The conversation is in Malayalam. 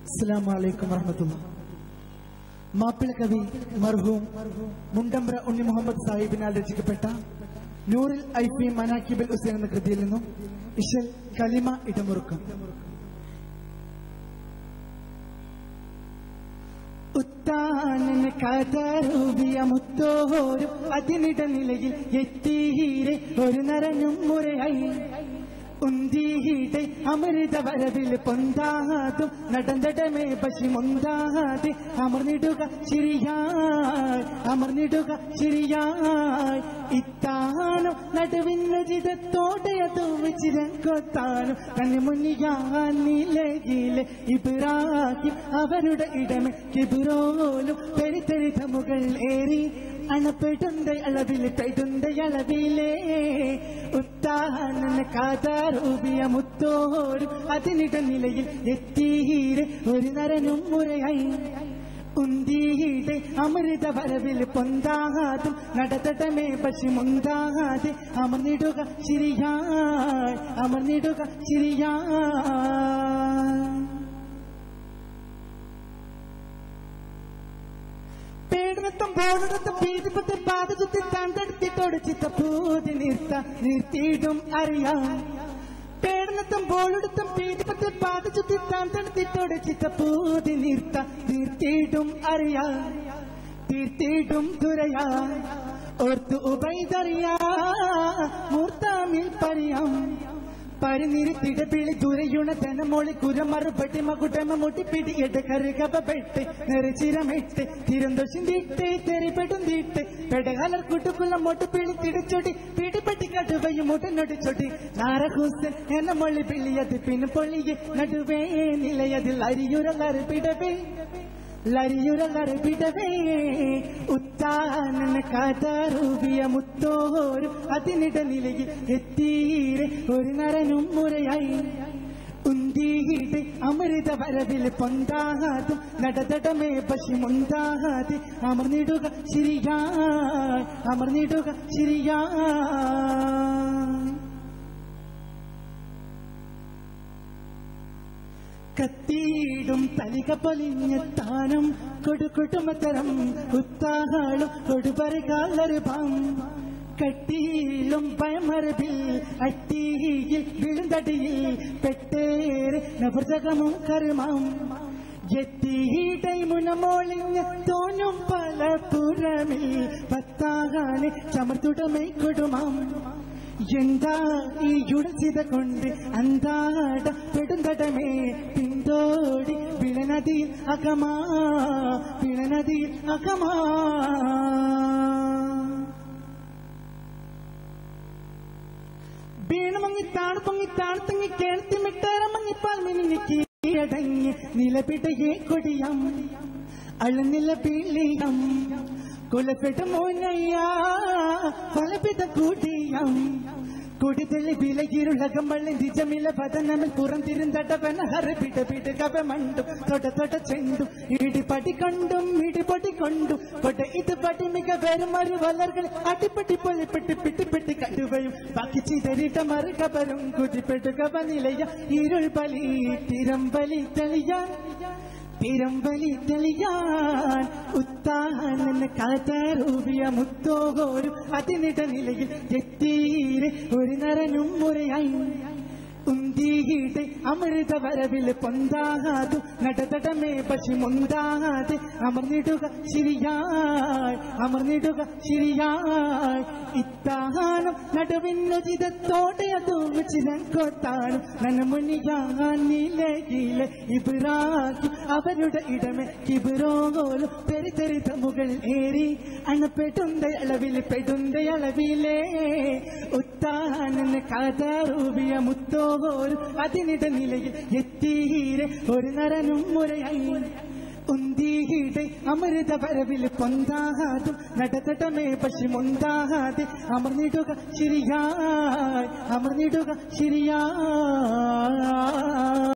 അസ്സലാമു അലൈക്കും വറഹമത്തുള്ള മാപ്പിള കവി മർഹൂം മുണ്ടമ്പ്ര ഉണ്ണി മുഹമ്മദ് സാഹിബിനാൽ രചിക്കപ്പെട്ട നൂറിൽ ഐ പി മനാക്കിബിൽ ഹുസൈൻ എന്ന കൃതിയിൽ നിന്നും ഇഷൽ കലിമ ഇടമുറുക്കം ഉത്താനന് കഥരൂപിയ മുത്തോരും അതിനിട നിലയിൽ എത്തീരെ ഒരു നരനും മുറയായി ഉന്തീടെ അമൃത വരവിൽ പൊന്താതും നടന്നടമേ പശി മുന്താതെ അമർന്നിടുക ശരിയായി അമർന്നിടുക ശരിയായി ഇത്താനും നടുവിന്നുചിതത്തോടെ തൂവിച്ചിരം കൊത്താനും തന്നെ മുന്നിയാൻ നിലകിലെ ഇബ്രാഹിം അവരുടെ ഇടമേ കിബുറോലും പെരിത്തെരിത മുകൾ ഏറി അണപ്പെടുണ്ട അളവിൽ പെടുണ്ട അളവിലേ ഉത്താനന് കാതാരൂപിയ മുത്തോരും അതിനിട നിലയിൽ എത്തീരെ ഒരു നരനും മുറയായി ഉന്തീടെ അമൃത വരവിൽ പൊന്താതും നടത്തട്ടമേ പക്ഷി മുന്താതെ അമർന്നിടുക ശരിയായി അമർന്നിടുക ശരിയായി പേടനത്തും ബോധനത്തും പീഡിപ്പത്തെ പാതചുറ്റി തണ്ടെടുത്തിട്ടോട് ചിത്തപ്പൂതി നിർത്ത നിർത്തിയിടും അറിയാം പേടനത്തും ബോളെടുത്തും പീഡിപ്പത്തെ പാതചുറ്റി തണ്ടെടുത്തിട്ടോട് ചിത്തപ്പൂതി നിർത്ത നിർത്തിയിടും അറിയാം തീർത്തിയിടും തുരയാ ഓർത്തു ഉബൈതറിയാ മൂർത്താമിൽ പറയാം പരിനിരുത്തിട പിളി ദുരയുണ ധനമൊളി കുര മറുപടി മകുടമ മുട്ടിപ്പിടിയിട്ട് കറുകപ്പെട്ട് നെറിച്ചിരമിട്ട് തിരുന്തോഷിന്തിട്ട് തെറിപ്പെടുന്തിട്ട് പെടകലർ കുട്ടുക്കുള്ള മൊട്ട് പിളി തിടിച്ചൊടി പിടിപ്പെട്ടി കടുവയും മുട്ടനൊടിച്ചൊടി നാരഹൂസൻ എന്ന മൊളി പിളിയത് പിന്നെ പൊള്ളിയെ നടുവേ നിലയതിൽ അരിയുരലർ പിടവേ ലരിയുരലർ പിടവേ ഉത്താനന കഥരൂപിയ മുത്തോരും അതിനിട നിലയിൽ എത്തീരെ ഒരു നരനും മുറയായി ഉന്തീടെ അമൃത വരവിൽ പൊന്താതും നടതടമേ പശി മുന്താതെ അമർന്നിടുക ശരിയായി അമർന്നിടുക ശരിയായി കത്തിയിടും തലിക പൊലിഞ്ഞെത്താനും കൊടുക്കുട്ടുമത്തരം ഉത്താഹാളും കൊടുപറികാലരുപാം കട്ടിയിലും പയമരവിൽ അട്ടിയിൽ വിഴുന്തടിയിൽ പെട്ടേറെ നപുർജകമും കരുമാം എത്തിയിടൈ മുനമോളിഞ്ഞ തോന്നും പല പുറമിൽ പത്താകാനെ ചമർത്തുടമൈ കൊടുമാം എന്താ ഈ യുടസിത കൊണ്ട് അന്താട പെടുന്തടമേ പിന്തോടി വിളനദിയിൽ അകമാ വിളനദിയിൽ അകമാ വീണമങ്ങി താണുപങ്ങി താണുത്തങ്ങി കേൾത്തി മിട്ടാരമങ്ങിപ്പാൽ മിനിങ്ങി കീഴടങ്ങി നിലപിടയെ കൊടിയം അളനില പീളിയം കുലപ്പെട്ട മോനയ്യ കൊലപിട കൂടിയം കുടിതലി വിലകിരുളകം വള്ളിന്തി ജമില പതനമിൽ പുറന്തിരുന്തടവന ഹരപിട പിടുകവ മണ്ടും തൊട തൊട ചെണ്ടും ഇടിപടി കൊണ്ടും ഇടിപൊടി കൊണ്ടും കൊട ഇത് പടി മിക വേറുമൊരു വലർകൾ അടിപ്പട്ടി പൊളിപ്പെട്ടി പിട്ടിപ്പെട്ടി കടുവയും ബാക്കി ചിതറിട്ട മറുകബരും കുതിപ്പെടുകവ നിലയ ഇരുൾ ബലി തിരമ്പലി തെളിയാൻ തിരമ്പലി തെളിയാൻ ഉത്താനന കഥരൂപിയ മുത്തോരും അതിനിട നിലയിൽ എത്തീരെ ഒരു നരനും മുറയായി ഉന്തീടെ അമൃത വരവിൽ പൊന്താതും നടതടമേ പശി മുന്താതെ അമർന്നിടുക ശരിയായി അമർന്നിടുക ശരിയായി ഇത്താനം നടുവിന്നുചിതത്തോടെ അതൂമിച്ചിരം കൊത്താനും നനമുനിയാൻ നിലയിലെ ഇബ്രാഹിം അവരുടെ ഇടമേ കിബിറോലും പെരിതെരിത മുകൾ ഏറി അണപ്പെടുണ്ട അളവിൽ പെടുണ്ട അളവിലേ ഉത്താനന് കഥറൂപിയ മുത്തോരും അതിനിട നിലയിൽ എത്തീരെ ഒരു നരനും മുറയായി ഉന്തീടെ അമൃത വരവിൽ പൊന്താതും നടത്തട്ടമേ പശി മുന്താതെ അമർന്നിടുക ശരിയായി അമർന്നിടുക ശരിയായി